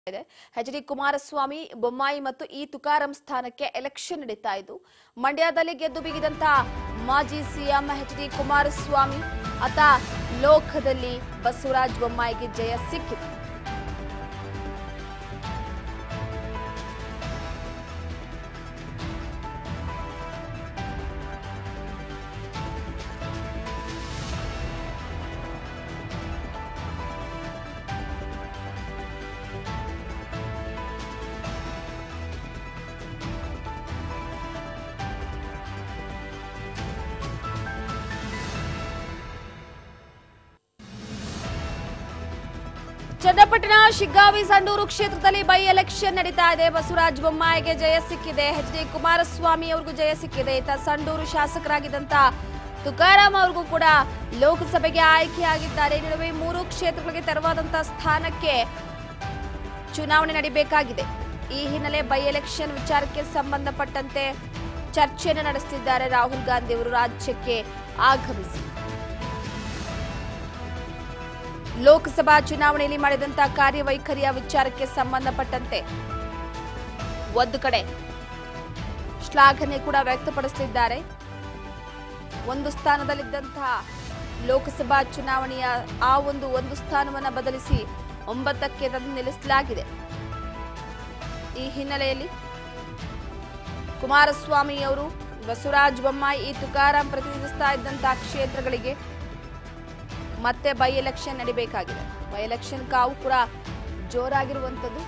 ಇದೆ H D Kumaraswamy Bommai ಮತ್ತು E ತುಕಾರಂ ಸ್ಥಾನಕ್ಕೆ ಎಲೆಕ್ಷನ್ ನಡೀತಾ ಇದ್ದು ಮಂಡ್ಯದಲ್ಲಿ ಗೆದ್ದು ಬಿಗಿದಂತ ಮಾಜಿ ಸಿಎಂ ಎಚ್ ಡಿ ಕುಮಾರಸ್ವಾಮಿ ಆತ ಲೋಕದಲ್ಲಿ ಬಸವರಾಜ ಬೊಮ್ಮಾಯಿಗೆ ಜಯ ಸಿಕ್ಕಿದೆ ಚನ್ನಪಟ್ಟಣ ಶಿಗ್ಗಾವಿ ಸಂಡೂರು ಕ್ಷೇತ್ರದಲ್ಲಿ ಬೈ ಎಲೆಕ್ಷನ್ ನಡೀತಾ ಇದೆ ಬಸವರಾಜ ಬೊಮ್ಮಾಯಿಗೆ ಜಯ ಸಿಕ್ಕಿದೆ ಎಚ್ ಡಿ ಕುಮಾರಸ್ವಾಮಿ ಅವ್ರಿಗೂ ಜಯ ಸಿಕ್ಕಿದೆ ಇತ್ತ ಸಂಡೂರು ಶಾಸಕರಾಗಿದ್ದಂತ ತುಕಾರಾಂ ಅವ್ರಿಗೂ ಕೂಡ ಲೋಕಸಭೆಗೆ ಆಯ್ಕೆಯಾಗಿದ್ದಾರೆ ಈ ನಡುವೆ ಮೂರು ಕ್ಷೇತ್ರಗಳಿಗೆ ತೆರವಾದಂತಹ ಸ್ಥಾನಕ್ಕೆ ಚುನಾವಣೆ ನಡೀಬೇಕಾಗಿದೆ ಈ ಹಿನ್ನೆಲೆ ಬೈ ಎಲೆಕ್ಷನ್ ವಿಚಾರಕ್ಕೆ ಸಂಬಂಧಪಟ್ಟಂತೆ ಚರ್ಚೆಯನ್ನು ನಡೆಸುತ್ತಿದ್ದಾರೆ ರಾಹುಲ್ ಗಾಂಧಿ ಅವರು ರಾಜ್ಯಕ್ಕೆ ಆಗಮಿಸಿ ಲೋಕಸಭಾ ಚುನಾವಣೆಯಲ್ಲಿ ಮಾಡಿದಂತಹ ಕಾರ್ಯವೈಖರಿಯ ವಿಚಾರಕ್ಕೆ ಸಂಬಂಧಪಟ್ಟಂತೆ ಒಂದು ಕಡೆ ಶ್ಲಾಘನೆ ಕೂಡ ವ್ಯಕ್ತಪಡಿಸಲಿದ್ದಾರೆ ಒಂದು ಸ್ಥಾನದಲ್ಲಿದ್ದಂತಹ ಲೋಕಸಭಾ ಚುನಾವಣೆಯ ಆ ಒಂದು ಒಂದು ಸ್ಥಾನವನ್ನ ಬದಲಿಸಿ ಒಂಬತ್ತಕ್ಕೆ ತಂದು ನಿಲ್ಲಿಸಲಾಗಿದೆ ಈ ಹಿನ್ನೆಲೆಯಲ್ಲಿ ಕುಮಾರಸ್ವಾಮಿ ಅವರು ಬಸವರಾಜ ಬೊಮ್ಮಾಯಿ ಈ ತುಕಾರಾಂ ಪ್ರತಿನಿಧಿಸ್ತಾ ಇದ್ದಂತಹ ಕ್ಷೇತ್ರಗಳಿಗೆ ಮತ್ತೆ ಬೈ ಎಲೆಕ್ಷನ್ ನಡಿಬೇಕಾಗಿದೆ ಬೈ ಎಲೆಕ್ಷನ್ ಕಾವು ಕೂಡ ಜೋರಾಗಿರುವಂಥದ್ದು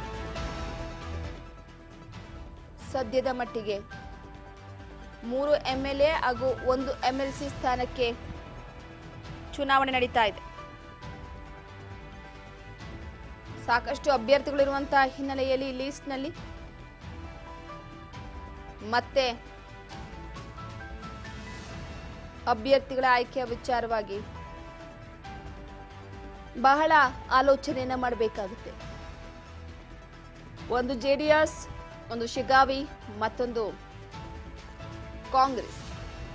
ಸದ್ಯದ ಮಟ್ಟಿಗೆ ಮೂರು ಎಂ ಎಲ್ ಎ ಹಾಗೂ ಒಂದು ಎಂ ಎಲ್ ಸಿ ಸ್ಥಾನಕ್ಕೆ ಚುನಾವಣೆ ನಡೀತಾ ಇದೆ ಸಾಕಷ್ಟು ಅಭ್ಯರ್ಥಿಗಳಿರುವಂತಹ ಹಿನ್ನೆಲೆಯಲ್ಲಿ ಈ ಲೀಸ್ಟ್ನಲ್ಲಿ ಮತ್ತೆ ಅಭ್ಯರ್ಥಿಗಳ ಆಯ್ಕೆಯ ವಿಚಾರವಾಗಿ ಬಹಳ ಆಲೋಚನೆಯನ್ನ ಮಾಡಬೇಕಾಗುತ್ತೆ ಒಂದು ಜೆ ಡಿ ಎಸ್ ಒಂದು ಶಿಗಾವಿ ಮತ್ತೊಂದು ಕಾಂಗ್ರೆಸ್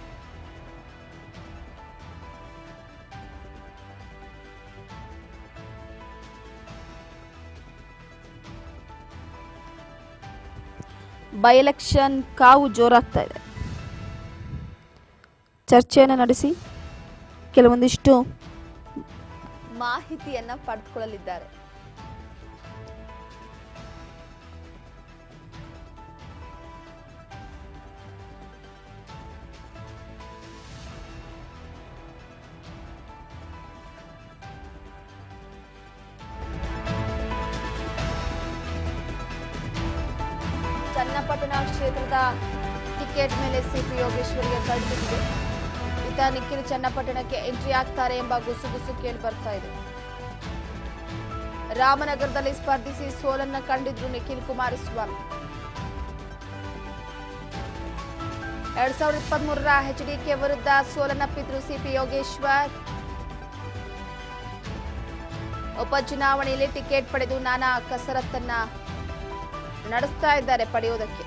ಬೈ ಎಲೆಕ್ಷನ್ ಕಾವು ಜೋರಾಗ್ತಾ ಇದೆ ಚರ್ಚೆಯನ್ನು ನಡೆಸಿ ಕೆಲವೊಂದಿಷ್ಟು ಮಾಹಿತಿಯನ್ನ ಪಡೆದುಕೊಳ್ಳಲಿದ್ದಾರೆ ಚನ್ನಪಟ್ಟಣ ಕ್ಷೇತ್ರದ ಟಿಕೆಟ್ ಮೇಲೆ ಸಿಪಿ ಯೋಗೇಶ್ವರಿಗೆ ಕಳೆದಿದೆ ಇತ್ತ ನಿಖಿಲ್ ಚನ್ನಪಟ್ಟಣಕ್ಕೆ ಎಂಟ್ರಿ ಆಗ್ತಾರೆ ಎಂಬ ಗುಸುಗುಸು ಕೇಳಿ ಬರ್ತಾ ಇದೆ ರಾಮನಗರದಲ್ಲಿ ಸ್ಪರ್ಧಿಸಿ ಸೋಲನ್ನ ಕಂಡಿದ್ರು ನಿಖಿಲ್ ಕುಮಾರಸ್ವಾಮಿ ಎರಡ್ ಸಾವಿರದ ಇಪ್ಪತ್ತ್ ಮೂರರ ಎಚ್ಡಿಕೆ ವಿರುದ್ಧ ಸೋಲನ್ನಪ್ಪಿದ್ರು ಸಿಪಿ ಯೋಗೇಶ್ವರ್ ಉಪಚುನಾವಣೆಯಲ್ಲಿ ಟಿಕೆಟ್ ಪಡೆದು ನಾನಾ ಕಸರತ್ತನ್ನ ನಡೆಸ್ತಾ ಇದ್ದಾರೆ ಪಡೆಯೋದಕ್ಕೆ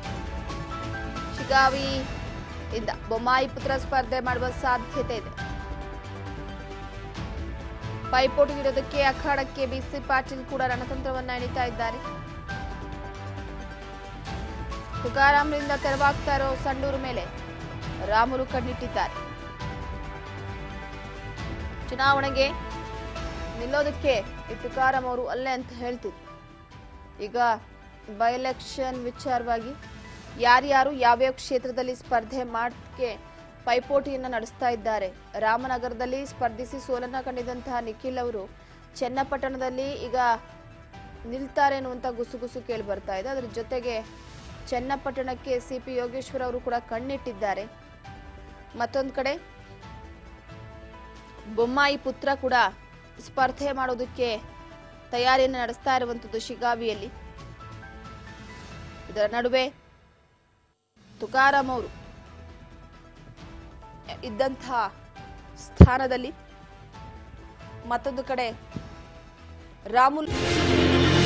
ಶಿಗಾವಿ ಇಂದ ಬೊಮ್ಮಾಯಿ ಪುತ್ರ ಸ್ಪರ್ಧೆ ಮಾಡುವ ಸಾಧ್ಯತೆ ಇದೆ ಪೈಪೋಟಿ ನೀಡೋದಕ್ಕೆ ಅಖಾಡಕ್ಕೆ ಬಿಸಿ ಪಾಟೀಲ್ ಕೂಡ ರಣತಂತ್ರವನ್ನ ಎಣಿತಾ ಇದ್ದಾರೆ ತುಕಾರಾಮ್ರಿಂದ ತೆರವಾಗ್ತಾ ಇರೋ ಸಂಡೂರು ಮೇಲೆ ರಾಮುಲು ಕಣ್ಣಿಟ್ಟಿದ್ದಾರೆ ಚುನಾವಣೆಗೆ ನಿಲ್ಲೋದಕ್ಕೆ ಈ ತುಕಾರಾಂ ಅವರು ಅಲ್ಲೇ ಅಂತ ಹೇಳ್ತಿದ್ರು ಈಗ ಬೈ ಎಲೆಕ್ಷನ್ ವಿಚಾರವಾಗಿ ಯಾರ್ಯಾರು ಯಾವ್ಯಾವ ಕ್ಷೇತ್ರದಲ್ಲಿ ಸ್ಪರ್ಧೆ ಮಾಡಕ್ಕೆ ಪೈಪೋಟಿಯನ್ನು ನಡೆಸ್ತಾ ಇದ್ದಾರೆ ರಾಮನಗರದಲ್ಲಿ ಸ್ಪರ್ಧಿಸಿ ಸೋಲನ್ನ ಕಂಡಿದ್ದಂತಹ ನಿಖಿಲ್ ಅವರು ಚನ್ನಪಟ್ಟಣದಲ್ಲಿ ಈಗ ನಿಲ್ತಾರೆ ಅನ್ನುವಂಥ ಗುಸುಗುಸು ಕೇಳಿ ಬರ್ತಾ ಇದೆ ಅದರ ಜೊತೆಗೆ ಚನ್ನಪಟ್ಟಣಕ್ಕೆ ಸಿ ಪಿ ಯೋಗೇಶ್ವರ್ ಅವರು ಕೂಡ ಕಣ್ಣಿಟ್ಟಿದ್ದಾರೆ ಮತ್ತೊಂದು ಕಡೆ ಬೊಮ್ಮಾಯಿ ಪುತ್ರ ಕೂಡ ಸ್ಪರ್ಧೆ ಮಾಡೋದಕ್ಕೆ ತಯಾರಿಯನ್ನು ನಡೆಸ್ತಾ ಇರುವಂಥದ್ದು ಶಿಗಾವಿಯಲ್ಲಿ ಇದರ ನಡುವೆ ತುಕಾರಾಂ ಅವರು ಇದ್ದಂತಹ ಸ್ಥಾನದಲ್ಲಿ ಮತ್ತೊಂದು ಕಡೆ ರಾಮುಲ್